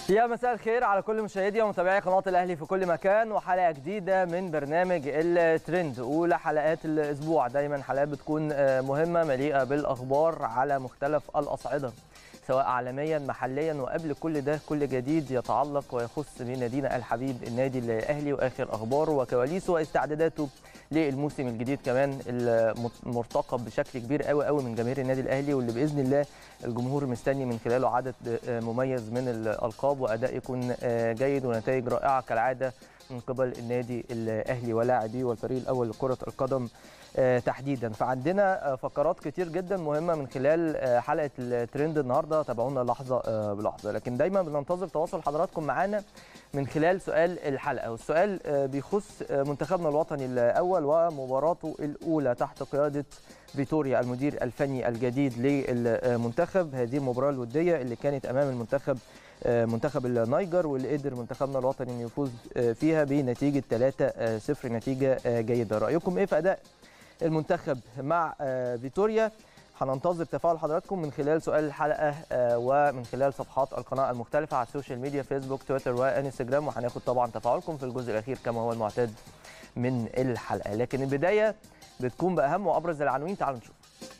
يا مساء الخير على كل مشاهدي ومتابعي قناه الاهلي في كل مكان وحلقه جديده من برنامج الترند اولى حلقات الاسبوع دايما حلقات بتكون مهمه مليئه بالاخبار على مختلف الاصعده سواء عالميا محليا وقبل كل ده كل جديد يتعلق ويخص بنادينا الحبيب النادي الاهلي واخر اخباره وكواليسه واستعداداته للموسم الجديد كمان المرتقب بشكل كبير قوي قوي من جماهير النادي الاهلي واللي باذن الله الجمهور مستني من خلاله عدد مميز من الالقاب واداء يكون جيد ونتائج رائعه كالعاده من قبل النادي الاهلي ولاعبيه والفريق الاول لكره القدم تحديدا فعندنا فقرات كتير جدا مهمه من خلال حلقه الترند النهارده تابعونا لحظه بلحظه لكن دايما بننتظر تواصل حضراتكم معانا من خلال سؤال الحلقه والسؤال بيخص منتخبنا الوطني الاول ومباراته الاولى تحت قياده فيتوريا المدير الفني الجديد للمنتخب هذه المباراه الوديه اللي كانت امام المنتخب منتخب النيجر واللي قدر منتخبنا الوطني انه يفوز فيها بنتيجه 3-0 نتيجه جيده رايكم ايه في اداء المنتخب مع فيتوريا هننتظر تفاعل حضراتكم من خلال سؤال الحلقه ومن خلال صفحات القناه المختلفه على السوشيال ميديا فيسبوك تويتر وانستجرام وهناخد طبعا تفاعلكم في الجزء الاخير كما هو المعتاد من الحلقه لكن البدايه بتكون باهم وابرز العناوين تعالوا نشوف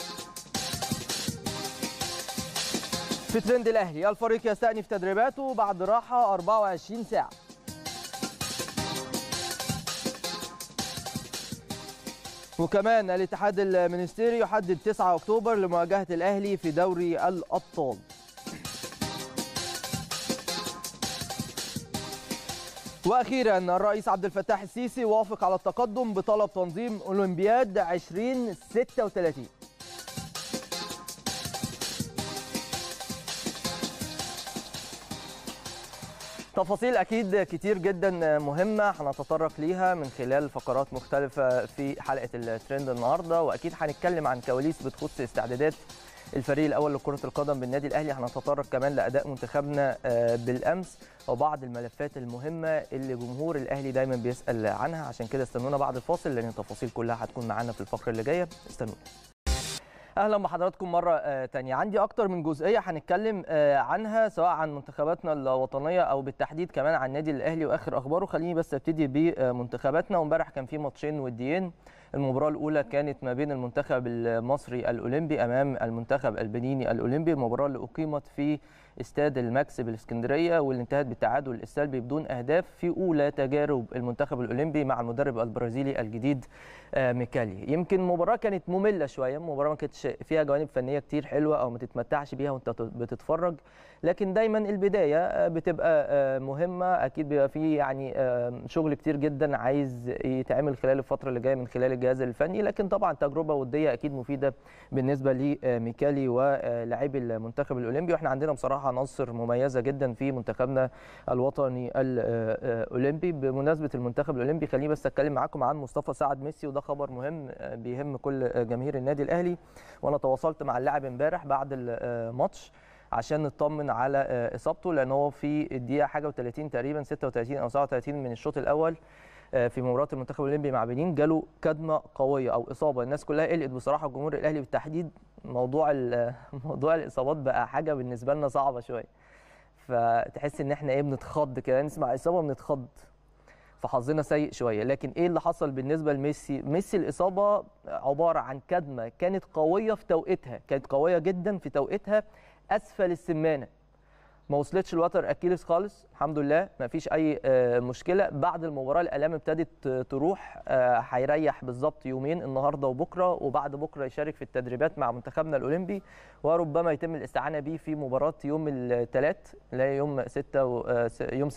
في ترند الاهلي الفريق يستأنف تدريباته بعد راحه 24 ساعه وكمان الاتحاد المنستيري يحدد 9 اكتوبر لمواجهه الاهلي في دوري الابطال واخيرا الرئيس عبد الفتاح السيسي وافق على التقدم بطلب تنظيم اولمبياد 2036 تفاصيل اكيد كتير جدا مهمه هنتطرق ليها من خلال فقرات مختلفه في حلقه الترند النهارده واكيد هنتكلم عن كواليس بتخص استعدادات الفريق الاول لكره القدم بالنادي الاهلي هنتطرق كمان لاداء منتخبنا بالامس وبعض الملفات المهمه اللي جمهور الاهلي دايما بيسال عنها عشان كده استنونا بعد الفاصل لان التفاصيل كلها هتكون معانا في الفقره اللي جايه استنونا اهلا بحضراتكم مره تانية عندي اكتر من جزئيه هنتكلم عنها سواء عن منتخباتنا الوطنيه او بالتحديد كمان عن النادي الاهلي واخر اخباره خليني بس ابتدي بمنتخباتنا وامبارح كان في ماتشين وديين المباراه الاولى كانت ما بين المنتخب المصري الاولمبي امام المنتخب البنيني الاولمبي المباراه اللي اقيمت في استاد الماكس بالاسكندريه واللي انتهت بالتعادل السلبي بدون اهداف في اولى تجارب المنتخب الاولمبي مع المدرب البرازيلي الجديد ميكالي يمكن المباراه كانت ممله شويه المباراه ما كانتش فيها جوانب فنيه كتير حلوه او ما تتمتعش بيها وانت بتتفرج لكن دايما البدايه بتبقى مهمه اكيد بيبقى في يعني شغل كتير جدا عايز يتعمل خلال الفتره اللي جايه من خلال الجهاز الفني لكن طبعا تجربه وديه اكيد مفيده بالنسبه لميكالي ولاعبي المنتخب الاولمبي واحنا عندنا بصراحه عناصر مميزه جدا في منتخبنا الوطني الاولمبي بمناسبه المنتخب الاولمبي خليني بس اتكلم معاكم عن مصطفى سعد ميسي وده خبر مهم بيهم كل جماهير النادي الاهلي وانا تواصلت مع اللاعب امبارح بعد الماتش عشان نطمن على اصابته لان هو في الدقيقه حاجه و30 تقريبا 36 او 37 من الشوط الاول في مباراه المنتخب الاولمبي مع بنين جاله كدمه قويه او اصابه الناس كلها قلقت بصراحه الجمهور الاهلي بالتحديد موضوع موضوع الاصابات بقى حاجه بالنسبه لنا صعبه شويه فتحس ان احنا ايه بنتخض كده نسمع اصابه بنتخض فحظنا سيء شويه لكن ايه اللي حصل بالنسبه لميسي ميسي الاصابه عباره عن كدمه كانت قويه في توقيتها كانت قويه جدا في توقيتها اسفل السمانه ما وصلتش الوتر اكيلس خالص الحمد لله ما فيش اي مشكله بعد المباراه الالام ابتدت تروح هيريح بالظبط يومين النهارده وبكره وبعد بكره يشارك في التدريبات مع منتخبنا الاولمبي وربما يتم الاستعانه به في مباراه يوم الثلاث اللي هي يوم 6 و... يوم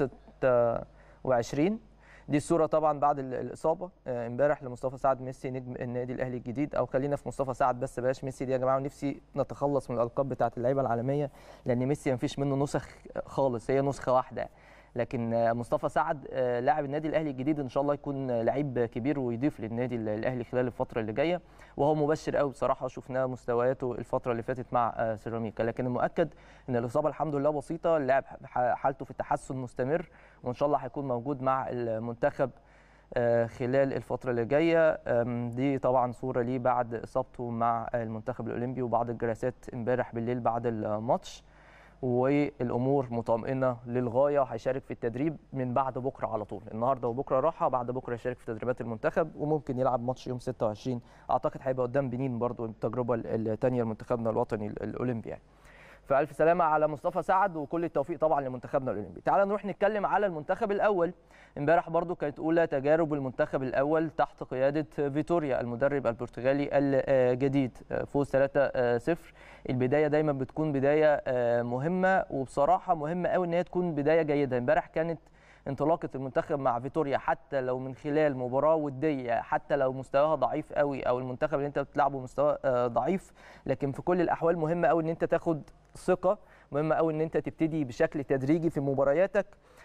26 دي الصوره طبعا بعد الاصابه امبارح لمصطفى سعد ميسي نجم النادي الاهلي الجديد او خلينا في مصطفى سعد بس بلاش ميسي دي يا جماعه ونفسي نتخلص من الالقاب بتاعه اللعيبه العالميه لان ميسي ما فيش منه نسخ خالص هي نسخه واحده لكن مصطفى سعد لاعب النادي الاهلي الجديد ان شاء الله يكون لعيب كبير ويضيف للنادي الاهلي خلال الفتره اللي جايه وهو مبشر قوي بصراحه شفنا مستوياته الفتره اللي فاتت مع سيراميكا لكن المؤكد ان الاصابه الحمد لله بسيطه اللاعب حالته في التحسن مستمر وان شاء الله هيكون موجود مع المنتخب خلال الفتره اللي جايه دي طبعا صوره ليه بعد اصابته مع المنتخب الاولمبي وبعض الجلسات امبارح بالليل بعد الماتش والامور مطمئنه للغايه وهيشارك في التدريب من بعد بكره على طول النهارده وبكره راحه بعد بكره يشارك في تدريبات المنتخب وممكن يلعب ماتش يوم 26 اعتقد هيبقى قدام بنين برضو التجربه الثانيه لمنتخبنا الوطني الاولمبي يعني فالف سلامه على مصطفى سعد وكل التوفيق طبعا لمنتخبنا الاولمبي تعال نروح نتكلم على المنتخب الاول امبارح برضو كانت اولى تجارب المنتخب الاول تحت قياده فيتوريا المدرب البرتغالي الجديد فوز 3-0 البدايه دايما بتكون بدايه مهمه وبصراحه مهمه قوي ان هي تكون بدايه جيده امبارح كانت انطلاقه المنتخب مع فيتوريا حتى لو من خلال مباراه وديه حتى لو مستواها ضعيف قوي او المنتخب اللي انت بتلعبه مستواه ضعيف لكن في كل الاحوال مهم قوي ان انت تاخد ثقه مهم قوي ان انت تبتدي بشكل تدريجي في مبارياتك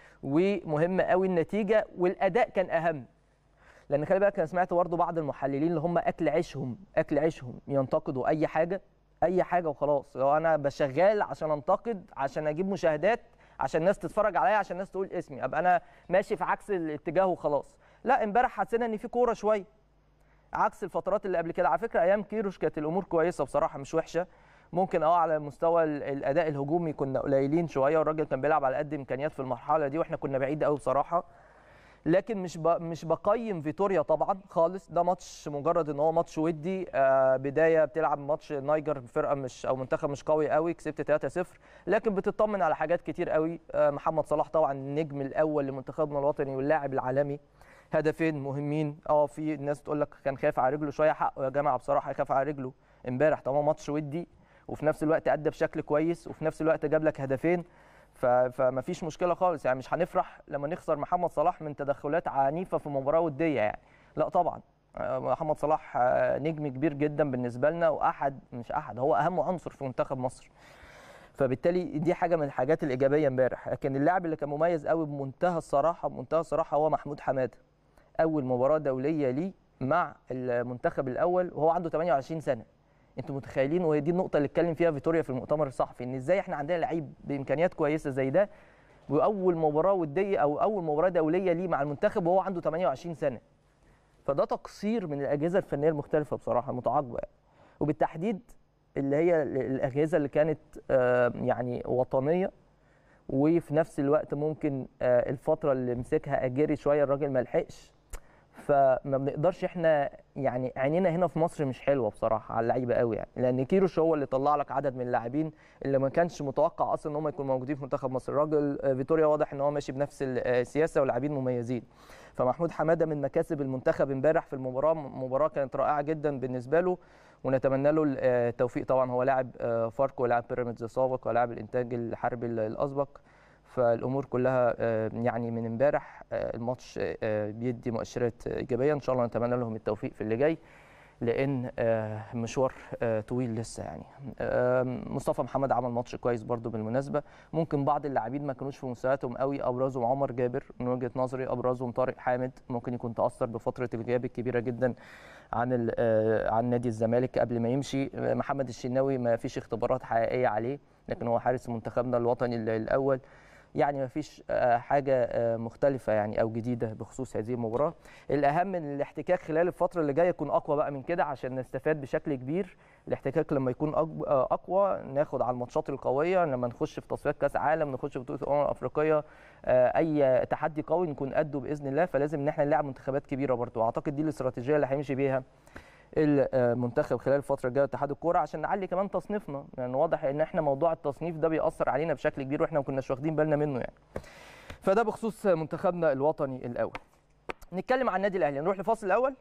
ومهم قوي النتيجه والاداء كان اهم لان خلي بالك انا سمعت برضه بعض المحللين اللي هم اكل عيشهم اكل عيشهم ينتقدوا اي حاجه اي حاجه وخلاص لو انا بشغال عشان انتقد عشان اجيب مشاهدات عشان الناس تتفرج عليا عشان الناس تقول اسمي ابقى انا ماشي في عكس الاتجاه وخلاص لا امبارح حسينا ان في كوره شويه عكس الفترات اللي قبل كده على فكره ايام كيروش كانت الامور كويسه بصراحه مش وحشه ممكن اه على مستوى الاداء الهجومي كنا قليلين شويه والراجل كان بيلعب على قد امكانيات في المرحله دي واحنا كنا بعيد قوي بصراحه لكن مش ب... مش بقيم فيتوريا طبعا خالص ده ماتش مجرد ان هو ماتش ودي آه بدايه بتلعب ماتش نايجر فرقه مش او منتخب مش قوي قوي كسبت 3-0 لكن بتطمن على حاجات كتير قوي آه محمد صلاح طبعا النجم الاول لمنتخبنا الوطني واللاعب العالمي هدفين مهمين اه في الناس تقول لك كان خايف على رجله شويه حقه يا جماعه بصراحه يخاف على رجله امبارح طالما ماتش ودي وفي نفس الوقت ادى بشكل كويس وفي نفس الوقت جاب لك هدفين فما فيش مشكله خالص يعني مش هنفرح لما نخسر محمد صلاح من تدخلات عنيفه في مباراه وديه يعني لا طبعا محمد صلاح نجم كبير جدا بالنسبه لنا واحد مش احد هو اهم عنصر في منتخب مصر فبالتالي دي حاجه من الحاجات الايجابيه امبارح لكن اللاعب اللي كان مميز قوي بمنتهى الصراحه بمنتهى الصراحه هو محمود حماده اول مباراه دوليه ليه مع المنتخب الاول وهو عنده 28 سنه انتوا متخيلين وهي دي النقطه اللي اتكلم فيها فيتوريا في المؤتمر الصحفي ان ازاي احنا عندنا لعيب بامكانيات كويسه زي ده واول مباراه وديه او اول مباراه دوليه ليه مع المنتخب وهو عنده 28 سنه فده تقصير من الاجهزه الفنيه المختلفه بصراحه متعاقبه يعني. وبالتحديد اللي هي الاجهزه اللي كانت يعني وطنيه وفي نفس الوقت ممكن الفتره اللي مسكها اجيري شويه الراجل ما لحقش فما بنقدرش احنا يعني عينينا هنا في مصر مش حلوه بصراحه على اللعيبه قوي يعني لان كيروش هو اللي طلع لك عدد من اللاعبين اللي ما كانش متوقع اصلا ان هم يكونوا موجودين في منتخب مصر الراجل فيتوريا واضح ان هو ماشي بنفس السياسه ولاعبين مميزين فمحمود حماده من مكاسب المنتخب امبارح في المباراه مباراه كانت رائعه جدا بالنسبه له ونتمنى له التوفيق طبعا هو لاعب فاركو ولاعب بيراميدز السابق ولاعب الانتاج الحربي الاسبق فالامور كلها يعني من امبارح الماتش بيدي مؤشرات ايجابيه ان شاء الله نتمنى لهم التوفيق في اللي جاي لان مشوار طويل لسه يعني مصطفى محمد عمل ماتش كويس برده بالمناسبه ممكن بعض اللاعبين ما كانوش في مستوياتهم قوي ابرزهم عمر جابر من وجهه نظري ابرزهم طارق حامد ممكن يكون تاثر بفتره الغياب الكبيره جدا عن عن نادي الزمالك قبل ما يمشي محمد الشناوي ما فيش اختبارات حقيقيه عليه لكن هو حارس منتخبنا الوطني الاول يعني ما فيش حاجه مختلفه يعني او جديده بخصوص هذه المباراه الاهم ان الاحتكاك خلال الفتره اللي جايه يكون اقوى بقى من كده عشان نستفاد بشكل كبير الاحتكاك لما يكون اقوى ناخد على الماتشات القويه لما نخش في تصفيات كاس عالم نخش في بطوله الامم الافريقيه اي تحدي قوي نكون قده باذن الله فلازم ان احنا نلعب منتخبات كبيره برضه واعتقد دي الاستراتيجيه اللي هيمشي بيها المنتخب خلال الفتره الجايه اتحاد الكوره عشان نعلي كمان تصنيفنا لان يعني واضح ان احنا موضوع التصنيف ده بيأثر علينا بشكل كبير واحنا ما كناش واخدين بالنا منه يعني فده بخصوص منتخبنا الوطني الاول نتكلم عن النادي الاهلي نروح لفاصل الاول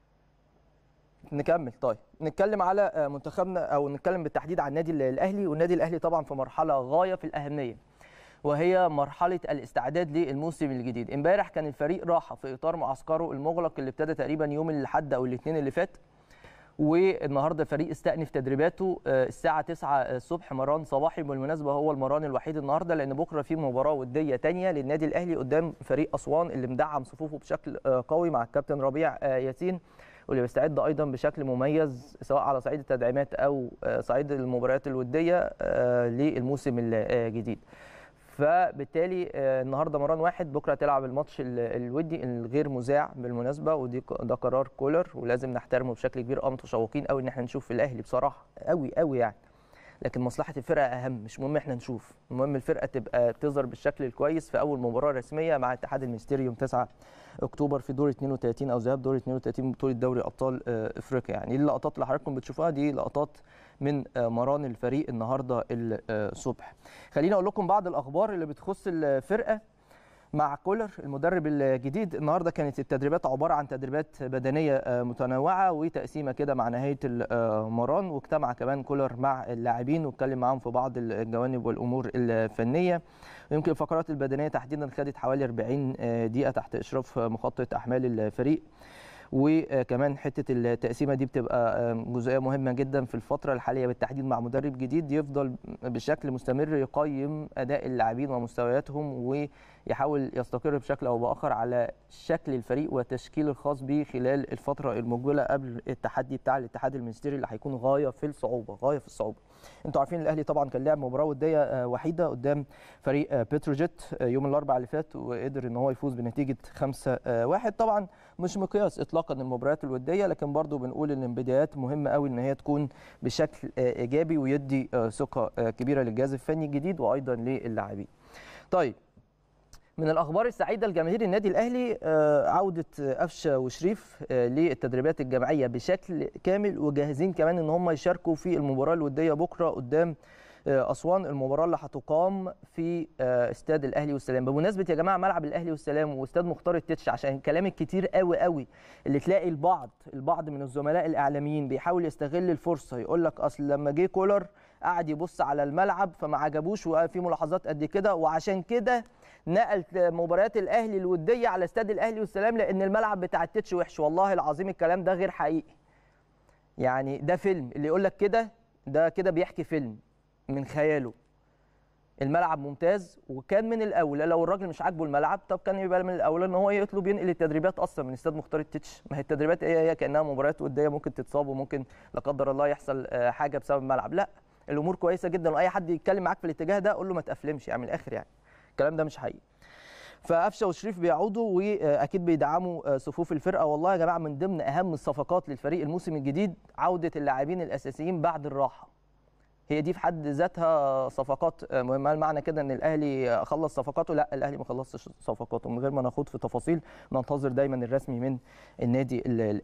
نكمل طيب نتكلم على منتخبنا او نتكلم بالتحديد عن النادي الاهلي والنادي الاهلي طبعا في مرحله غايه في الاهميه وهي مرحله الاستعداد للموسم الجديد امبارح كان الفريق راحه في اطار معسكره المغلق اللي ابتدى تقريبا يوم الاحد او الاثنين اللي فات والنهارده الفريق استأنف تدريباته الساعه 9 الصبح مران صباحي بالمناسبه هو المران الوحيد النهارده لان بكره في مباراه وديه ثانيه للنادي الاهلي قدام فريق اسوان اللي مدعم صفوفه بشكل قوي مع الكابتن ربيع ياسين واللي بيستعد ايضا بشكل مميز سواء على صعيد التدعيمات او صعيد المباريات الوديه للموسم الجديد فبالتالي النهارده مران واحد بكره تلعب الماتش الودي الغير مذاع بالمناسبه ودي ده قرار كولر ولازم نحترمه بشكل كبير اه متشوقين قوي ان احنا نشوف الاهلي بصراحه قوي قوي يعني لكن مصلحه الفرقه اهم مش مهم احنا نشوف المهم الفرقه تبقى تظهر بالشكل الكويس في اول مباراه رسميه مع اتحاد المنستيري يوم 9 اكتوبر في دور 32 او ذهاب دور 32 من بطوله دوري ابطال آه، افريقيا يعني اللقطات اللي حضراتكم بتشوفوها دي لقطات من آه، مران الفريق النهارده الصبح خليني اقول لكم بعض الاخبار اللي بتخص الفرقه مع كولر المدرب الجديد النهارده كانت التدريبات عباره عن تدريبات بدنيه آه، متنوعه وتقسيمه كده مع نهايه المران واجتمع كمان كولر مع اللاعبين واتكلم معاهم في بعض الجوانب والامور الفنيه يمكن الفقرات البدنيه تحديدا خدت حوالي 40 دقيقه تحت اشراف مخطط احمال الفريق وكمان حته التقسيمه دي بتبقى جزئيه مهمه جدا في الفتره الحاليه بالتحديد مع مدرب جديد يفضل بشكل مستمر يقيم اداء اللاعبين ومستوياتهم ويحاول يستقر بشكل او باخر على شكل الفريق والتشكيل الخاص به خلال الفتره المقبله قبل التحدي بتاع الاتحاد المنستيري اللي هيكون غايه في الصعوبه غايه في الصعوبه انتوا عارفين الاهلي طبعا كان لعب مباراه وديه وحيده قدام فريق بتروجيت يوم الاربعاء اللي فات وقدر ان هو يفوز بنتيجه 5-1 طبعا مش مقياس اطلاقا المباريات الوديه لكن برضو بنقول ان البدايات مهمه قوي ان هي تكون بشكل ايجابي ويدي ثقه كبيره للجهاز الفني الجديد وايضا للاعبين. طيب من الاخبار السعيده لجماهير النادي الاهلي عوده قفشه وشريف للتدريبات الجماعيه بشكل كامل وجاهزين كمان ان هم يشاركوا في المباراه الوديه بكره قدام اسوان المباراه اللي هتقام في استاد الاهلي والسلام بمناسبه يا جماعه ملعب الاهلي والسلام واستاد مختار التتش عشان الكلام الكتير قوي قوي اللي تلاقي البعض البعض من الزملاء الاعلاميين بيحاول يستغل الفرصه يقول لك اصل لما جه كولر قعد يبص على الملعب فما عجبوش وفي ملاحظات قد كده وعشان كده نقل مباريات الاهلي الوديه على استاد الاهلي والسلام لان الملعب بتاع التتش وحش والله العظيم الكلام ده غير حقيقي يعني ده فيلم اللي يقول لك كده ده كده بيحكي فيلم من خياله الملعب ممتاز وكان من الاولى لو الراجل مش عاجبه الملعب طب كان يبقى من الاولى ان هو يطلب ينقل التدريبات اصلا من استاد مختار التتش ما هي التدريبات هي هي كانها مباريات وديه ممكن تتصاب وممكن لا قدر الله يحصل حاجه بسبب الملعب لا الامور كويسه جدا واي حد يتكلم معاك في الاتجاه ده قول له ما تقفلمش يعني من الاخر يعني الكلام ده مش حقيقي فقفشه وشريف بيعودوا واكيد بيدعموا صفوف الفرقه والله يا جماعه من ضمن اهم الصفقات للفريق الموسم الجديد عوده اللاعبين الاساسيين بعد الراحه هي دي في حد ذاتها صفقات مهمه المعنى كده ان الاهلي خلص صفقاته لا الاهلي ما خلصش صفقاته من غير ما ناخد في تفاصيل ننتظر دايما الرسمي من النادي الاهلي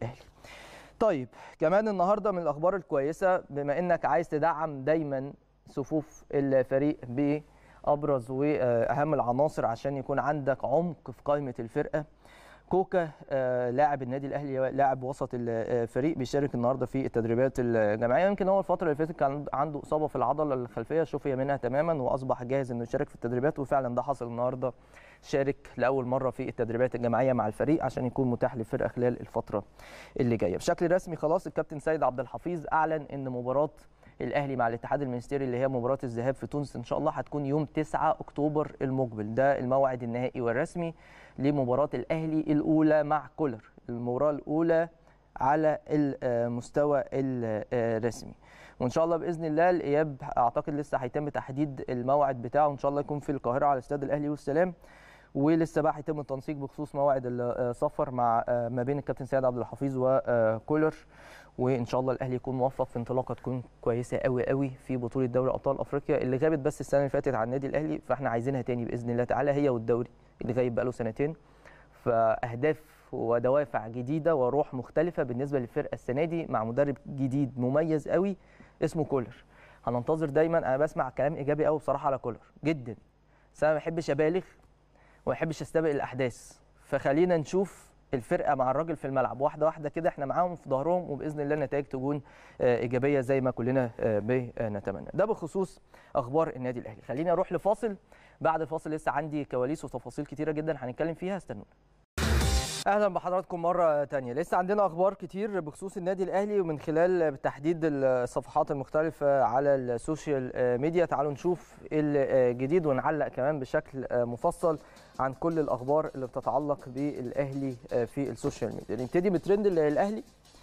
طيب كمان النهارده من الاخبار الكويسه بما انك عايز تدعم دايما صفوف الفريق بابرز واهم العناصر عشان يكون عندك عمق في قائمه الفرقه كوكا لاعب النادي الاهلي لاعب وسط الفريق بيشارك النهارده في التدريبات الجماعيه يمكن هو الفتره اللي فاتت كان عنده اصابه في العضله الخلفيه شفي منها تماما واصبح جاهز انه يشارك في التدريبات وفعلا ده حصل النهارده شارك لاول مره في التدريبات الجماعيه مع الفريق عشان يكون متاح للفرقه خلال الفتره اللي جايه بشكل رسمي خلاص الكابتن سيد عبد الحفيظ اعلن ان مباراه الاهلي مع الاتحاد المنستيري اللي هي مباراه الذهاب في تونس ان شاء الله هتكون يوم 9 اكتوبر المقبل ده الموعد النهائي والرسمي لمباراه الاهلي الاولى مع كولر المباراه الاولى على المستوى الرسمي وان شاء الله باذن الله الاياب اعتقد لسه هيتم تحديد الموعد بتاعه ان شاء الله يكون في القاهره على استاد الاهلي والسلام ولسه بقى هيتم التنسيق بخصوص موعد السفر مع ما بين الكابتن سيد عبد الحفيظ وكولر وان شاء الله الاهلي يكون موفق في انطلاقه تكون كويسه قوي قوي في بطوله دوري ابطال افريقيا اللي غابت بس السنه اللي فاتت عن النادي الاهلي فاحنا عايزينها تاني باذن الله تعالى هي والدوري اللي غايب بقاله سنتين فاهداف ودوافع جديده وروح مختلفه بالنسبه للفرقه السنه دي مع مدرب جديد مميز قوي اسمه كولر هننتظر دايما انا بسمع كلام ايجابي قوي بصراحه على كولر جدا بس انا ما بحبش ابالغ وما بحبش استبق الاحداث فخلينا نشوف الفرقه مع الراجل في الملعب واحده واحده كده احنا معاهم في ظهرهم وباذن الله النتائج تكون ايجابيه زي ما كلنا بنتمنى ده بخصوص اخبار النادي الاهلي خليني اروح لفاصل بعد الفاصل لسه عندي كواليس وتفاصيل كتيره جدا هنتكلم فيها استنونا اهلا بحضراتكم مره تانية لسه عندنا اخبار كتير بخصوص النادي الاهلي ومن خلال تحديد الصفحات المختلفه على السوشيال ميديا تعالوا نشوف الجديد ونعلق كمان بشكل مفصل عن كل الاخبار اللي بتتعلق بالاهلي في السوشيال ميديا نبتدي بترند الاهلي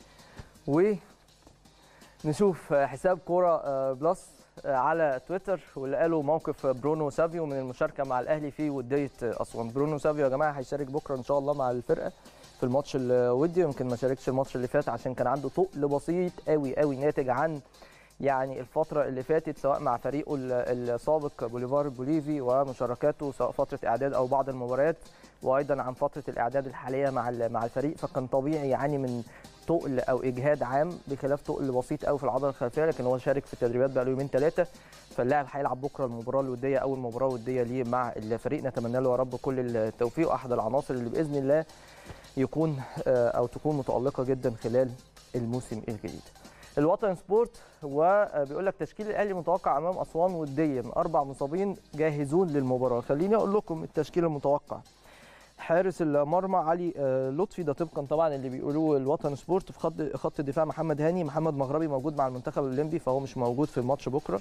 ونشوف حساب كوره بلس على تويتر واللي قالوا موقف برونو سافيو من المشاركه مع الاهلي في وديه اسوان برونو سافيو يا جماعه هيشارك بكره ان شاء الله مع الفرقه في الماتش الودي يمكن ما شاركش الماتش اللي فات عشان كان عنده تقل بسيط قوي قوي ناتج عن يعني الفترة اللي فاتت سواء مع فريقه السابق بوليفار البوليفي ومشاركاته سواء فترة إعداد أو بعض المباريات وأيضا عن فترة الإعداد الحالية مع مع الفريق فكان طبيعي يعاني من تقل او اجهاد عام بخلاف تقل بسيط قوي في العضله الخلفيه لكن هو شارك في التدريبات بقى له يومين ثلاثه فاللاعب هيلعب بكره المباراه الوديه اول مباراه وديه ليه مع الفريق نتمنى له يا رب كل التوفيق واحد العناصر اللي باذن الله يكون او تكون متالقه جدا خلال الموسم الجديد. الوطن سبورت وبيقول لك تشكيل الاهلي متوقع امام اسوان وديا اربع مصابين جاهزون للمباراه خليني اقول لكم التشكيل المتوقع حارس المرمى علي لطفي ده طبقا طبعا اللي بيقولوه الوطن سبورت في خط خط الدفاع محمد هاني محمد مغربي موجود مع المنتخب الاولمبي فهو مش موجود في الماتش بكره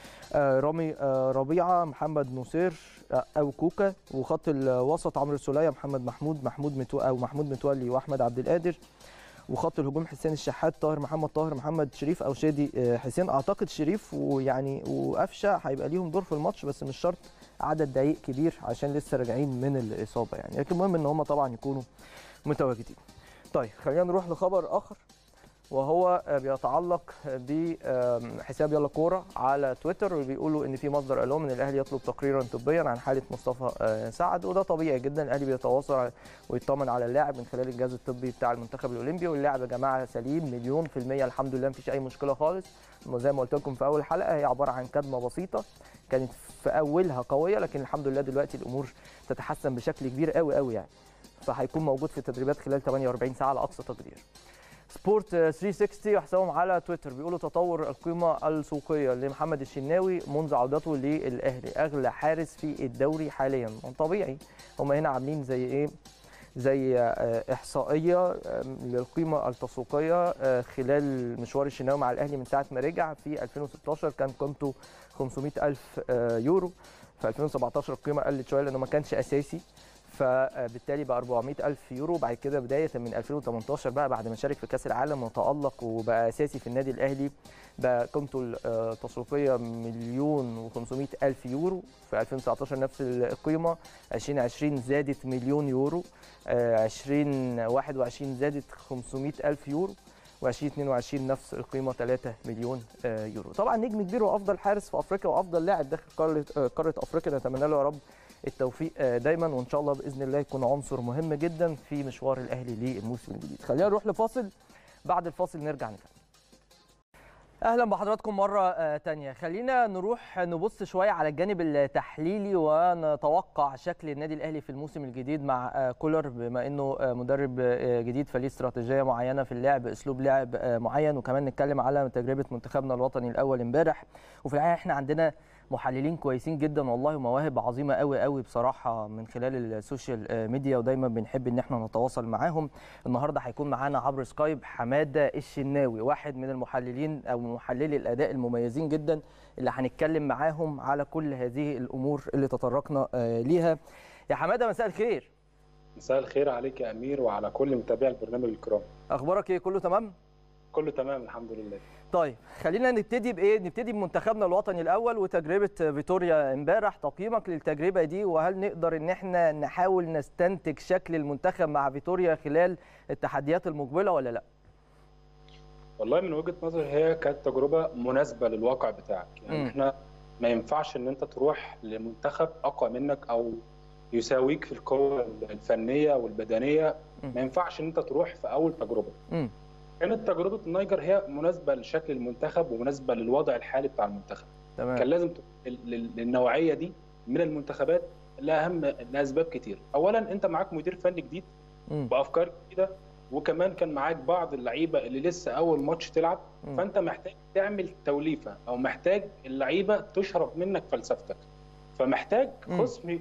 رامي ربيعه محمد نصير او كوكا وخط الوسط عمرو السوليه محمد محمود محمود متو او محمود متولي واحمد عبد القادر وخط الهجوم حسين الشحات طاهر محمد طاهر محمد شريف او شادي حسين اعتقد شريف ويعني وقفشه هيبقى ليهم دور في الماتش بس مش شرط عدد دقائق كبير عشان لسه راجعين من الاصابه يعني لكن المهم ان هم طبعا يكونوا متواجدين. طيب خلينا نروح لخبر اخر وهو بيتعلق بحساب يلا كوره على تويتر وبيقولوا ان في مصدر قال لهم ان الاهلي يطلب تقريرا طبيا عن حاله مصطفى سعد وده طبيعي جدا الاهلي بيتواصل ويطمن على اللاعب من خلال الجهاز الطبي بتاع المنتخب الاولمبي واللاعب يا جماعه سليم مليون في الميه الحمد لله مفيش اي مشكله خالص زي ما قلت لكم في اول حلقه هي عباره عن كدمه بسيطه كانت في اولها قويه لكن الحمد لله دلوقتي الامور تتحسن بشكل كبير قوي قوي يعني فهيكون موجود في التدريبات خلال 48 ساعه على اقصى تقدير سبورت 360 وحسابهم على تويتر بيقولوا تطور القيمه السوقيه لمحمد الشناوي منذ عودته للاهلي اغلى حارس في الدوري حاليا طبيعي هم هنا عاملين زي ايه زي احصائيه للقيمه التسويقيه خلال مشوار الشناوي مع الاهلي من ساعه ما رجع في 2016 كان قيمته 500 الف يورو في 2017 القيمه قلت شويه لانه ما كانش اساسي فبالتالي بقى 400 ألف يورو بعد كده بداية من 2018 بقى بعد ما شارك في كأس العالم وتألق وبقى أساسي في النادي الأهلي بقى قيمته التسويقية مليون و500 ألف يورو في 2019 نفس القيمة 2020 زادت مليون يورو 2021 زادت 500 ألف يورو و2022 نفس القيمه 3 مليون يورو طبعا نجم كبير وافضل حارس في افريقيا وافضل لاعب داخل قاره قاره افريقيا نتمنى له يا رب التوفيق دايما وان شاء الله باذن الله يكون عنصر مهم جدا في مشوار الاهلي للموسم الجديد خلينا نروح لفاصل بعد الفاصل نرجع نكمل اهلا بحضراتكم مره تانية خلينا نروح نبص شويه على الجانب التحليلي ونتوقع شكل النادي الاهلي في الموسم الجديد مع كولر بما انه مدرب جديد فليه استراتيجيه معينه في اللعب اسلوب لعب معين وكمان نتكلم على تجربه منتخبنا الوطني الاول امبارح وفي الحقيقه احنا عندنا محللين كويسين جدا والله ومواهب عظيمه قوي قوي بصراحه من خلال السوشيال ميديا ودايما بنحب ان احنا نتواصل معاهم النهارده هيكون معانا عبر سكايب حماده الشناوي واحد من المحللين او محللي الاداء المميزين جدا اللي هنتكلم معاهم على كل هذه الامور اللي تطرقنا ليها يا حماده مساء الخير مساء الخير عليك يا امير وعلى كل متابعي البرنامج الكرام اخبارك ايه كله تمام كله تمام الحمد لله طيب خلينا نبتدي بايه نبتدي بمنتخبنا الوطني الاول وتجربه فيتوريا امبارح تقييمك للتجربه دي وهل نقدر ان احنا نحاول نستنتج شكل المنتخب مع فيتوريا خلال التحديات المقبله ولا لا والله من وجهه نظري هي كانت تجربه مناسبه للواقع بتاعك يعني م. احنا ما ينفعش ان انت تروح لمنتخب اقوى منك او يساويك في القوه الفنيه والبدنيه م. ما ينفعش ان انت تروح في اول تجربه م. كانت تجربه النيجر هي مناسبه لشكل المنتخب ومناسبه للوضع الحالي بتاع المنتخب تمام. كان لازم للنوعيه دي من المنتخبات لاهم لاسباب كتير اولا انت معاك مدير فني جديد م. بافكار جديده وكمان كان معاك بعض اللعيبه اللي لسه اول ماتش تلعب م. فانت محتاج تعمل توليفه او محتاج اللعيبه تشرب منك فلسفتك فمحتاج خصم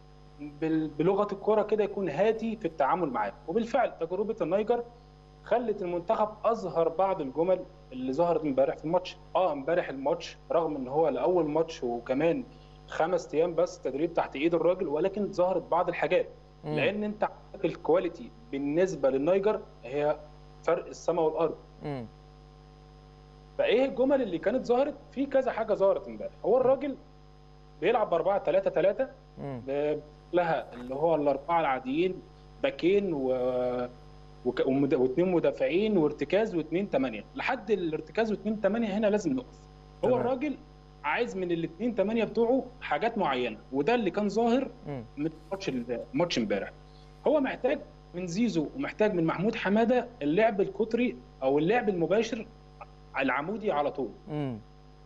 بلغه الكوره كده يكون هادي في التعامل معاك وبالفعل تجربه النيجر خلت المنتخب اظهر بعض الجمل اللي ظهرت امبارح في الماتش اه امبارح الماتش رغم ان هو لاول ماتش وكمان خمس ايام بس تدريب تحت ايد الراجل ولكن ظهرت بعض الحاجات مم. لان انت عندك الكواليتي بالنسبه للنيجر هي فرق السماء والارض مم. فايه الجمل اللي كانت ظهرت في كذا حاجه ظهرت امبارح هو الراجل بيلعب ب 4 3 3 لها اللي هو الاربعه العاديين باكين و وك- ومد- واثنين مدافعين وارتكاز واثنين ثمانيه لحد الارتكاز واثنين ثمانيه هنا لازم نقف هو تمام. الراجل عايز من الاثنين ثمانيه بتوعه حاجات معينه وده اللي كان ظاهر مم. من ماتش ماتش امبارح هو محتاج من زيزو ومحتاج من محمود حماده اللعب القطري او اللعب المباشر العمودي على طول مم.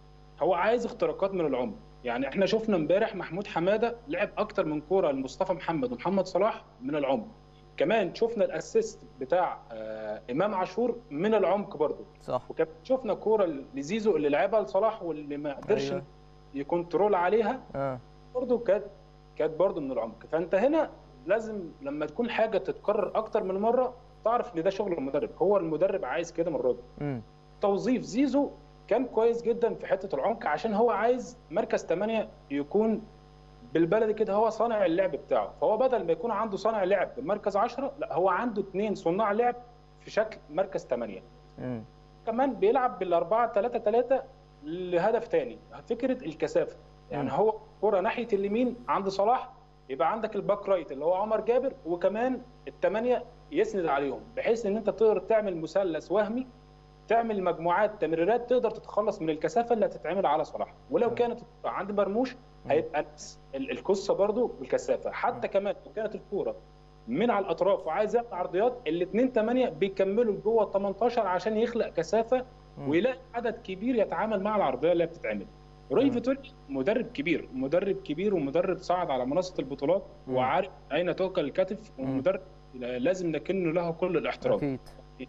هو عايز اختراقات من العمق يعني احنا شفنا امبارح محمود حماده لعب اكتر من كوره لمصطفى محمد ومحمد صلاح من العمق كمان شفنا الاسيست بتاع آه امام عاشور من العمق برضه صح وكمان شفنا كوره لزيزو اللي لعبها لصلاح واللي ما قدرش أيوة. أيوة. يكنترول عليها اه برضه كانت كانت برضه من العمق فانت هنا لازم لما تكون حاجه تتكرر اكتر من مره تعرف ان ده شغل المدرب هو المدرب عايز كده من الراجل مم. توظيف زيزو كان كويس جدا في حته العمق عشان هو عايز مركز 8 يكون بالبلدي كده هو صانع اللعب بتاعه فهو بدل ما يكون عنده صانع لعب بمركز 10 لا هو عنده اثنين صناع لعب في شكل مركز 8 مم. كمان بيلعب بالأربعة 3 3 لهدف تاني فكره الكثافه يعني مم. هو كرة ناحيه اليمين عند صلاح يبقى عندك الباك رايت اللي هو عمر جابر وكمان الثمانيه يسند عليهم بحيث ان انت تقدر تعمل مثلث وهمي تعمل مجموعات تمريرات تقدر تتخلص من الكثافه اللي هتتعمل على صلاح ولو مم. كانت عند مرموش هيبقى نفس ال- القصه برضو بالكثافه حتى كمان لو كانت الكوره من على الاطراف وعايز يعمل عرضيات الاثنين 8 بيكملوا جوه ال 18 عشان يخلق كثافه مم. ويلاقي عدد كبير يتعامل مع العرضيه اللي بتتعمل روي مم. فيتوريا مدرب كبير مدرب كبير ومدرب صعد على منصه البطولات مم. وعارف اين توكل الكتف مم. ومدرب لازم نكن له كل الاحترام اكيد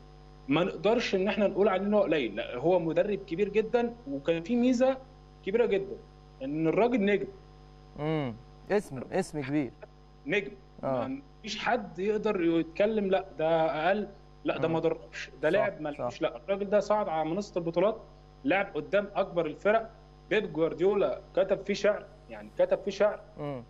ما نقدرش ان احنا نقول عليه ان هو قليل لا هو مدرب كبير جدا وكان في ميزه كبيره جدا ان الراجل نجم مم. اسم اسم كبير نجم اه ما فيش حد يقدر يتكلم لا ده اقل لا ده مم. ما دربش ده صح، لعب ما صح. لعبش لا الراجل ده صعد على منصه البطولات لعب قدام اكبر الفرق بيب جوارديولا كتب فيه شعر يعني كتب فيه شعر مم.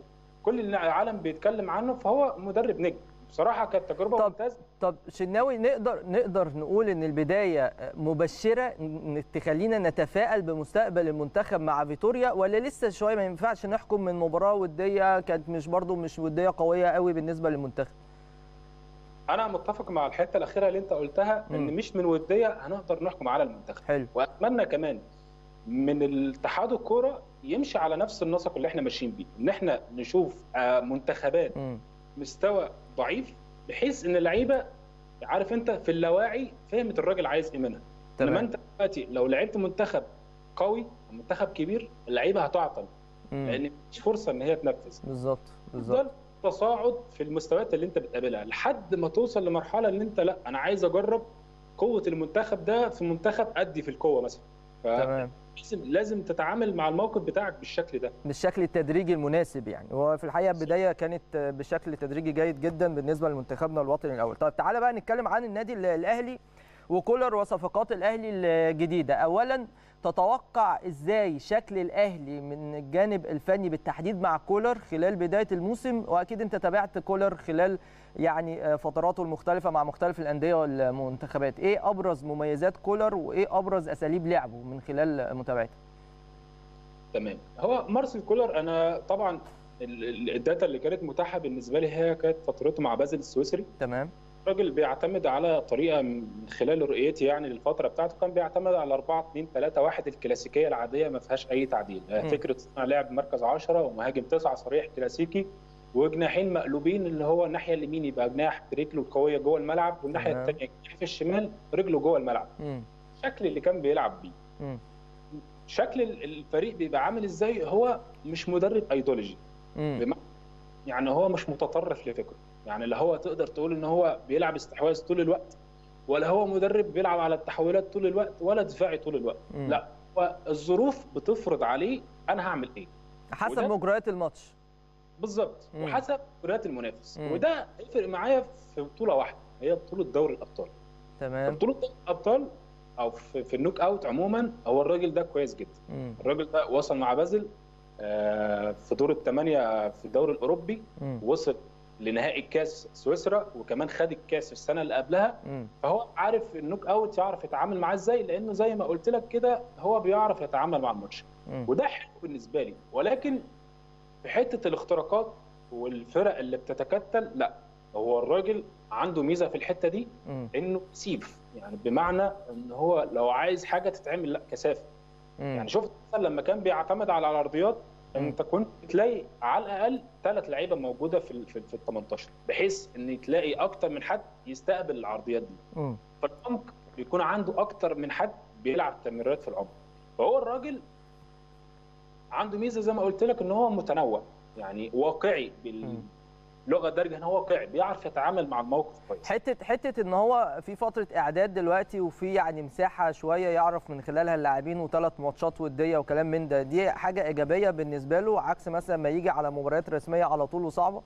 كل العالم بيتكلم عنه فهو مدرب نجم بصراحه كانت تجربه طب ممتازه طب شناوي نقدر نقدر نقول ان البدايه مبشره ن- تخلينا نتفائل بمستقبل المنتخب مع فيتوريا ولا لسه شويه ما ينفعش نحكم من مباراه وديه كانت مش برضو مش وديه قويه قوي بالنسبه للمنتخب انا متفق مع الحته الاخيره اللي انت قلتها ان مم. مش من وديه هنقدر نحكم على المنتخب حلو واتمنى كمان من الاتحاد الكوره يمشي على نفس النسق اللي احنا ماشيين بيه ان احنا نشوف آه، منتخبات مم. مستوى ضعيف بحيث ان اللعيبه عارف انت في اللاواعي فهمت الراجل عايز ايه منها انما تمام انت دلوقتي لو لعبت منتخب قوي منتخب كبير اللعيبه هتعطل مم. لان مفيش فرصه ان هي تنفذ بالظبط بالظبط تفضل تصاعد في المستويات اللي انت بتقابلها لحد ما توصل لمرحله ان انت لا انا عايز اجرب قوه المنتخب ده في منتخب ادي في القوه مثلا تمام فلازم لازم تتعامل مع الموقف بتاعك بالشكل ده بالشكل التدريجي المناسب يعني هو في الحقيقه البدايه كانت بشكل تدريجي جيد جدا بالنسبه لمنتخبنا الوطني الاول طيب تعالى بقى نتكلم عن النادي ال- الاهلي وكولر وصفقات الاهلي الجديده اولا تتوقع ازاي شكل الاهلي من الجانب الفني بالتحديد مع كولر خلال بدايه الموسم واكيد انت تابعت كولر خلال يعني فتراته المختلفه مع مختلف الانديه والمنتخبات ايه ابرز مميزات كولر وايه ابرز اساليب لعبه من خلال متابعتك تمام هو مارسيل كولر انا طبعا ال- ال- الداتا اللي كانت متاحه بالنسبه لي هي كانت فترته مع بازل السويسري تمام الراجل بيعتمد على طريقه من خلال رؤيتي يعني للفتره بتاعته كان بيعتمد على 4 2 3 1 الكلاسيكيه العاديه ما فيهاش اي تعديل م. فكره صناع لاعب مركز 10 ومهاجم 9 صريح كلاسيكي وجناحين مقلوبين اللي هو الناحيه اليمين يبقى جناح برجله القويه جوه الملعب والناحيه تمام. الثانيه جناح في الشمال رجله جوه الملعب مم. الشكل اللي كان بيلعب بيه مم. شكل ال- الفريق بيبقى عامل ازاي هو مش مدرب ايديولوجي مم. بمعنى يعني هو مش متطرف لفكره يعني لا هو تقدر تقول ان هو بيلعب استحواذ طول الوقت ولا هو مدرب بيلعب على التحولات طول الوقت ولا دفاعي طول الوقت مم. لا هو الظروف بتفرض عليه انا هعمل ايه حسب وده- مجريات الماتش بالظبط مم. وحسب مجريات المنافس مم. وده هيفرق معايا في بطوله واحده هي بطوله دوري الابطال تمام بطوله دوري الابطال او في, في النوك اوت عموما هو الراجل ده كويس جدا مم. الراجل ده وصل مع بازل آه، في دور الثمانيه في الدوري الاوروبي مم. وصل لنهائي الكاس سويسرا وكمان خد الكاس السنه اللي قبلها مم. فهو عارف النوك اوت يعرف يتعامل معاه ازاي لانه زي ما قلت لك كده هو بيعرف يتعامل مع الماتش مم. وده حلو بالنسبه لي ولكن في حته الاختراقات والفرق اللي بتتكتل لا هو الراجل عنده ميزه في الحته دي مم. انه سيف يعني بمعنى ان هو لو عايز حاجه تتعمل لا كثافه مم. يعني شفت مثلا لما كان بيعتمد على الارضيات مم. انت كنت تلاقي على الاقل ثلاث لعيبه موجوده في ال في ال 18 بحيث ان تلاقي اكتر من حد يستقبل العرضيات دي مم. فالعمق بيكون عنده اكتر من حد بيلعب تمريرات في العمق فهو الراجل عنده ميزه زي ما قلت لك ان هو متنوع يعني واقعي مم. باللغه الدارجه ان هو واقعي بيعرف يتعامل مع الموقف كويس حته حته ان هو في فتره اعداد دلوقتي وفي يعني مساحه شويه يعرف من خلالها اللاعبين وثلاث ماتشات وديه وكلام من ده دي حاجه ايجابيه بالنسبه له عكس مثلا ما يجي على مباريات رسميه على طول وصعبه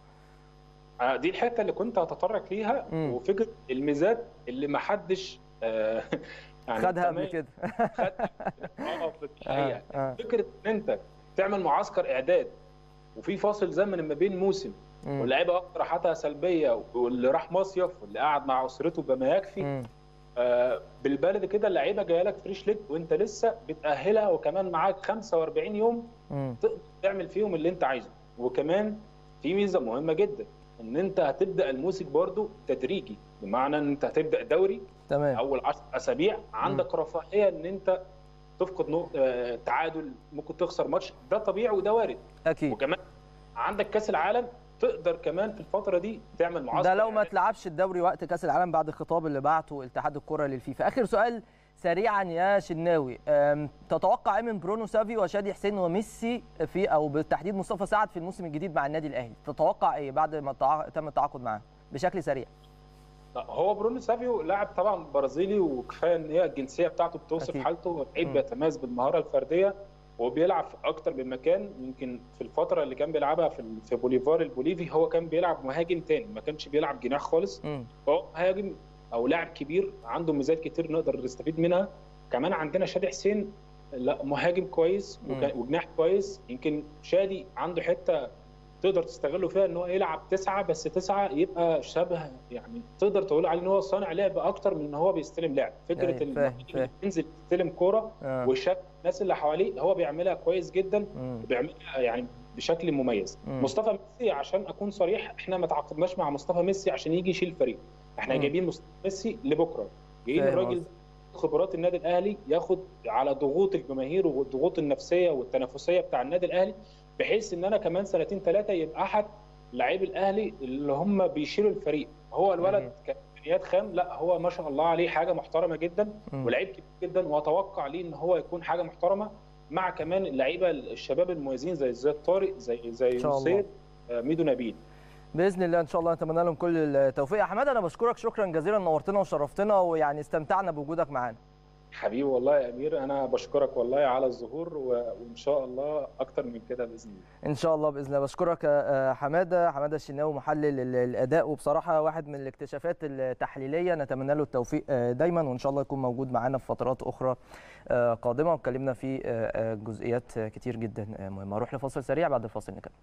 آه، دي الحته اللي كنت هتطرق ليها مم. وفكره الميزات اللي ما حدش آه، خدها قبل تمام، كده خدها اه في الحقيقه آه، آه. فكره ان انت تعمل معسكر اعداد وفي فاصل زمن ما بين موسم مم. واللعيبه واخده راحتها سلبيه واللي راح مصيف واللي قاعد مع اسرته بما يكفي مم. آه، بالبلد كده اللعيبه جايه لك فريش ليج وانت لسه بتاهلها وكمان معاك 45 يوم مم. تقدر تعمل فيهم اللي انت عايزه وكمان في ميزه مهمه جدا ان انت هتبدا الموسم برضو تدريجي بمعنى ان انت هتبدا دوري تمام اول 10 اسابيع عندك رفاهيه ان انت تفقد نقطه آه، تعادل ممكن تخسر ماتش ده طبيعي وده وارد اكيد وكمان عندك كاس العالم تقدر كمان في الفتره دي تعمل معسكر ده لو ما إعداد. تلعبش الدوري وقت كاس العالم بعد الخطاب اللي بعته اتحاد الكره للفيفا اخر سؤال سريعا يا شناوي أم، تتوقع ايه من برونو سافي وشادي حسين وميسي في او بالتحديد مصطفى سعد في الموسم الجديد مع النادي الاهلي تتوقع ايه بعد ما تع- تم التعاقد معاه بشكل سريع لا، هو برونو سافيو لاعب طبعا برازيلي وكفايه ان هي الجنسيه بتاعته بتوصف أكيد. حالته لعيب مم. بيتميز بالمهاره الفرديه وبيلعب في اكتر من مكان يمكن في الفتره اللي كان بيلعبها في في بوليفار البوليفي هو كان بيلعب مهاجم تاني ما كانش بيلعب جناح خالص مم. هو مهاجم او لاعب كبير عنده ميزات كتير نقدر نستفيد منها كمان عندنا شادي حسين لا مهاجم كويس وكا- وجناح كويس يمكن شادي عنده حته تقدر تستغله فيها ان هو يلعب تسعه بس تسعه يبقى شبه يعني تقدر تقول عليه ان هو صانع لعب اكتر من ان هو بيستلم لعب فكره أيوة، فاهم، المهاجم فاهم. اللي بينزل يستلم كوره آه. وشاف الناس اللي حواليه هو بيعملها كويس جدا مم. وبيعملها يعني بشكل مميز مم. مصطفى ميسي عشان اكون صريح احنا ما تعاقدناش مع مصطفى ميسي عشان يجي يشيل الفريق احنا مم. جايبين مصطفى ميسي لبكره جايين فاهم الراجل قصدك. خبرات النادي الاهلي ياخد على ضغوط الجماهير والضغوط النفسيه والتنافسيه بتاع النادي الاهلي بحيث ان انا كمان سنتين ثلاثه يبقى احد لاعبي الاهلي اللي هم بيشيلوا الفريق هو الولد مم. كامكانيات خام لا هو ما شاء الله عليه حاجه محترمه جدا مم. ولعيب كبير جدا واتوقع ليه ان هو يكون حاجه محترمه مع كمان اللعيبه الشباب المميزين زي زياد طارق زي زي إن شاء الله. نصير آه، ميدو نبيل باذن الله ان شاء الله نتمنى لهم كل التوفيق يا حماده انا بشكرك شكرا جزيلا نورتنا وشرفتنا ويعني استمتعنا بوجودك معانا حبيبي والله يا امير انا بشكرك والله على الظهور و- وان شاء الله اكتر من كده باذن الله ان شاء الله باذن الله بشكرك يا حماده حماده الشناوي محلل ال- الاداء وبصراحه واحد من الاكتشافات التحليليه نتمنى له التوفيق آه، دايما وان شاء الله يكون موجود معانا في فترات اخرى آه، قادمه واتكلمنا في آه، آه، جزئيات كتير جدا آه، مهمه اروح لفاصل سريع بعد الفاصل نكمل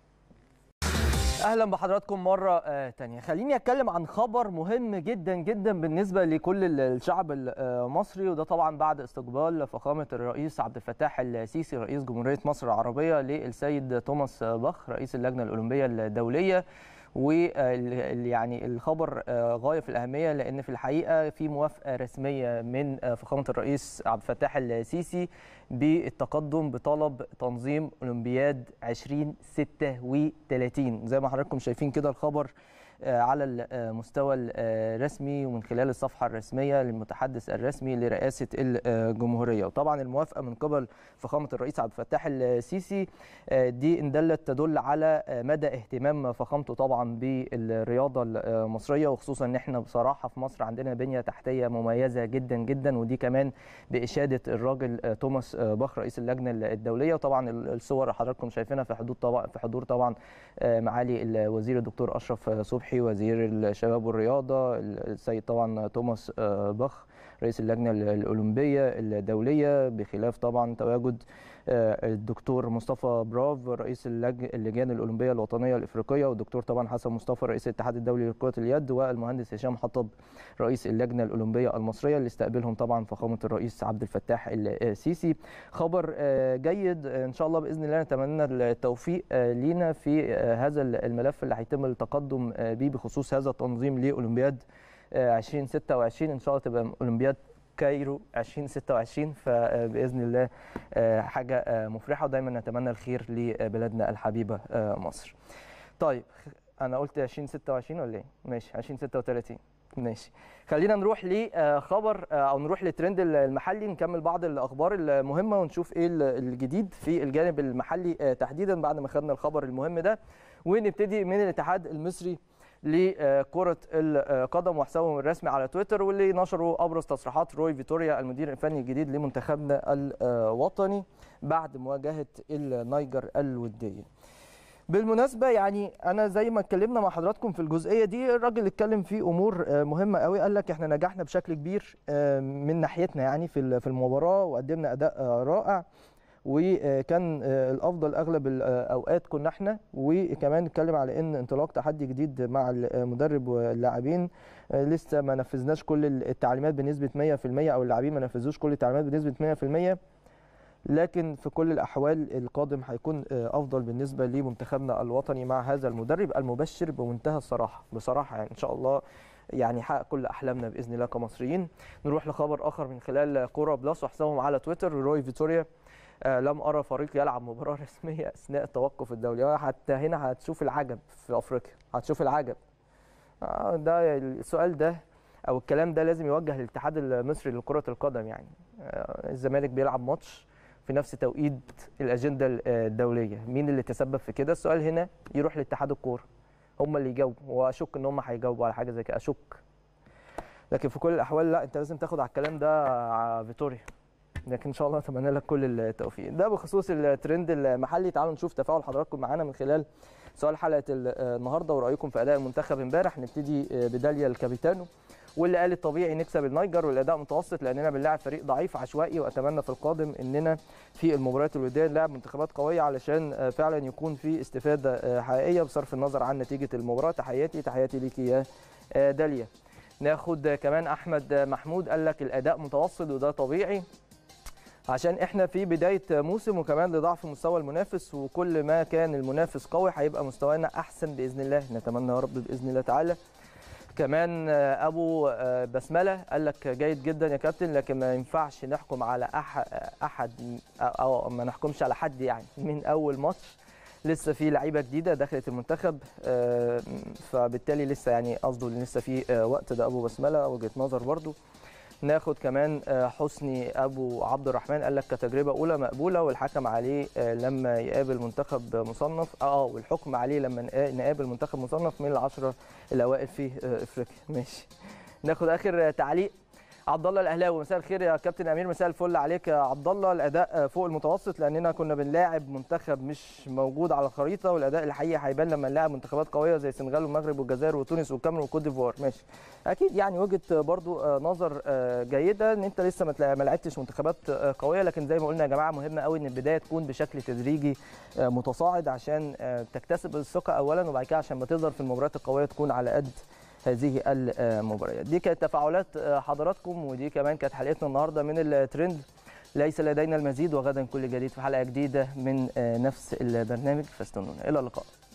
اهلا بحضراتكم مره آه، تانية خليني اتكلم عن خبر مهم جدا جدا بالنسبه لكل ال- الشعب المصري وده طبعا بعد استقبال فخامه الرئيس عبد الفتاح السيسي رئيس جمهوريه مصر العربيه للسيد توماس باخ رئيس اللجنه الاولمبيه الدوليه ويعني الخبر آه، غايه في الاهميه لان في الحقيقه في موافقه رسميه من آه، فخامه الرئيس عبد الفتاح السيسي بالتقدم بطلب تنظيم اولمبياد 2036 زي ما حضراتكم شايفين كده الخبر آه، على المستوى الرسمي ومن خلال الصفحه الرسميه للمتحدث الرسمي لرئاسه الجمهوريه وطبعا الموافقه من قبل فخامه الرئيس عبد الفتاح السيسي آه، دي ان دلت تدل على آه، مدى اهتمام فخامته طبعا بالرياضه المصريه وخصوصا ان احنا بصراحه في مصر عندنا بنيه تحتيه مميزه جدا جدا ودي كمان باشاده الراجل آه، توماس آه، باخ رئيس اللجنه الدوليه وطبعا الصور اللي حضراتكم شايفينها في حدود طبعا في حضور طبعا آه، معالي الوزير الدكتور اشرف صبحي وزير الشباب والرياضه السيد طبعا توماس آه، باخ رئيس اللجنه الاولمبيه الدوليه بخلاف طبعا تواجد الدكتور مصطفى براف رئيس اللجان الاولمبيه الوطنيه الافريقيه والدكتور طبعا حسن مصطفى رئيس الاتحاد الدولي لكره اليد والمهندس هشام حطب رئيس اللجنه الاولمبيه المصريه اللي استقبلهم طبعا فخامه الرئيس عبد الفتاح السيسي خبر جيد ان شاء الله باذن الله نتمنى التوفيق لينا في هذا الملف اللي هيتم التقدم به بخصوص هذا التنظيم لاولمبياد 2026 ان شاء الله تبقى اولمبياد كايرو 2026 فباذن الله حاجه مفرحه ودايما نتمنى الخير لبلادنا الحبيبه مصر. طيب انا قلت 2026 ولا ايه؟ ماشي 2036 ماشي خلينا نروح لخبر او نروح للترند المحلي نكمل بعض الاخبار المهمه ونشوف ايه الجديد في الجانب المحلي تحديدا بعد ما خدنا الخبر المهم ده ونبتدي من الاتحاد المصري لكرة القدم وحسابهم الرسمي على تويتر واللي نشروا أبرز تصريحات روي فيتوريا المدير الفني الجديد لمنتخبنا الوطني بعد مواجهة النيجر الودية. بالمناسبة يعني أنا زي ما اتكلمنا مع حضراتكم في الجزئية دي الراجل اتكلم في أمور مهمة قوي قال لك احنا نجحنا بشكل كبير من ناحيتنا يعني في المباراة وقدمنا أداء رائع وكان الافضل اغلب الاوقات كنا احنا وكمان نتكلم على ان انطلاق تحدي جديد مع المدرب واللاعبين لسه ما نفذناش كل التعليمات بنسبه 100% او اللاعبين ما نفذوش كل التعليمات بنسبه 100% لكن في كل الاحوال القادم هيكون افضل بالنسبه لمنتخبنا الوطني مع هذا المدرب المبشر بمنتهى الصراحه بصراحه يعني ان شاء الله يعني حقق كل احلامنا باذن الله كمصريين نروح لخبر اخر من خلال كوره بلس وحسابهم على تويتر روي فيتوريا آه لم ارى فريق يلعب مباراه رسميه اثناء التوقف الدولي حتى هنا هتشوف العجب في افريقيا هتشوف العجب آه ده السؤال ده او الكلام ده لازم يوجه للاتحاد المصري لكره القدم يعني آه الزمالك بيلعب ماتش في نفس توقيت الاجنده الدوليه مين اللي تسبب في كده السؤال هنا يروح لاتحاد الكوره هم اللي يجاوبوا واشك ان هم هيجاوبوا على حاجه زي كده اشك لكن في كل الاحوال لا انت لازم تاخد على الكلام ده فيتوريا لكن ان شاء الله اتمنى لك كل التوفيق ده بخصوص الترند المحلي تعالوا نشوف تفاعل حضراتكم معانا من خلال سؤال حلقه النهارده ورايكم في اداء المنتخب امبارح نبتدي بداليا الكابيتانو واللي قالت طبيعي نكسب النيجر والاداء متوسط لاننا بنلاعب فريق ضعيف عشوائي واتمنى في القادم اننا في المباريات الوديه نلعب منتخبات قويه علشان فعلا يكون في استفاده حقيقيه بصرف النظر عن نتيجه المباراه تحياتي تحياتي ليكي يا داليا ناخد كمان احمد محمود قال لك الاداء متوسط وده طبيعي عشان احنا في بدايه موسم وكمان لضعف مستوى المنافس وكل ما كان المنافس قوي هيبقى مستوانا احسن باذن الله نتمنى يا رب باذن الله تعالى كمان ابو بسمله قال لك جيد جدا يا كابتن لكن ما ينفعش نحكم على احد او ما نحكمش على حد يعني من اول ماتش لسه في لعيبه جديده دخلت المنتخب فبالتالي لسه يعني قصده لسه في وقت ده ابو بسمله وجهه نظر برده ناخد كمان حسني ابو عبد الرحمن قال لك كتجربه اولى مقبوله والحكم عليه لما يقابل منتخب مصنف اه والحكم عليه لما نقابل منتخب مصنف من العشره الاوائل في افريقيا ماشي ناخد اخر تعليق عبد الله الاهلاوي مساء الخير يا كابتن امير مساء الفل عليك يا عبد الله الاداء فوق المتوسط لاننا كنا بنلاعب منتخب مش موجود على الخريطه والاداء الحقيقي هيبان لما نلاعب منتخبات قويه زي السنغال والمغرب والجزائر وتونس والكاميرون وكوت ديفوار ماشي اكيد يعني وجهه برضو نظر جيده ان انت لسه ما لعبتش منتخبات قويه لكن زي ما قلنا يا جماعه مهم قوي ان البدايه تكون بشكل تدريجي متصاعد عشان تكتسب الثقه اولا وبعد كده عشان ما تظهر في المباريات القويه تكون على قد هذه المباريات دي كانت تفاعلات حضراتكم ودي كمان كانت حلقتنا النهارده من الترند ليس لدينا المزيد وغدا كل جديد في حلقه جديده من نفس البرنامج فاستنونا الى اللقاء